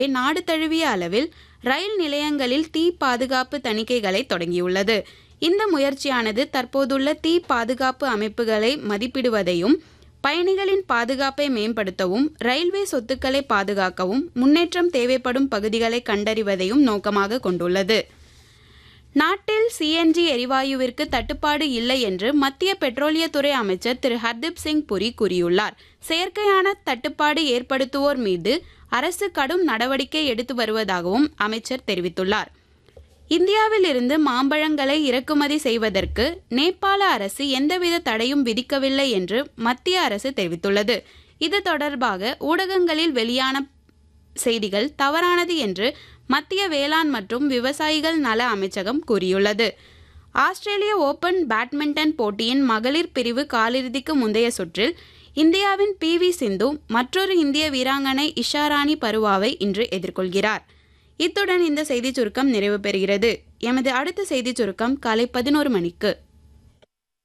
நாடு தழுவிய அளவில் ரயில் நிலையங்களில் தீ பாதுகாப்பு தணிக்கைகளை தொடங்கியுள்ளது இந்த முயற்சியானது தற்போதுள்ள தீ பாதுகாப்பு அமைப்புகளை மதிப்பிடுவதையும் பயணிகளின் பாதுகாப்பை மேம்படுத்தவும் ரயில்வே சொத்துக்களை பாதுகாக்கவும் முன்னேற்றம் தேவைப்படும் பகுதிகளை கண்டறிவதையும் நோக்கமாக கொண்டுள்ளது நாட்டில் சிஎன்ஜி எரிவாயுவிற்கு தட்டுப்பாடு இல்லை என்று மத்திய பெட்ரோலியத்துறை அமைச்சர் திரு ஹர்தீப் சிங் புரி கூறியுள்ளார் செயற்கையான தட்டுப்பாடு ஏற்படுத்துவோர் மீது அரசு கடும் நடவடிக்கை எடுத்து வருவதாகவும் அமைச்சர் தெரிவித்துள்ளார் இந்தியாவில் இருந்து மாம்பழங்களை இறக்குமதி செய்வதற்கு நேபாள அரசு எந்தவித தடையும் விதிக்கவில்லை என்று மத்திய அரசு தெரிவித்துள்ளது இது தொடர்பாக ஊடகங்களில் வெளியான செய்திகள் தவறானது என்று மத்திய வேளாண் மற்றும் விவசாயிகள் நல அமைச்சகம் கூறியுள்ளது ஆஸ்திரேலிய ஓபன் பேட்மிண்டன் போட்டியின் மகளிர் பிரிவு காலிறுதிக்கு முந்தைய சுற்றில் இந்தியாவின் பி வி சிந்து மற்றொரு இந்திய வீராங்கனை இஷாராணி பருவாவை இன்று எதிர்கொள்கிறார் இத்துடன் இந்த செய்திச் சுருக்கம் நிறைவு பெறுகிறது எமது அடுத்த செய்திச் சுருக்கம் காலை பதினோரு மணிக்கு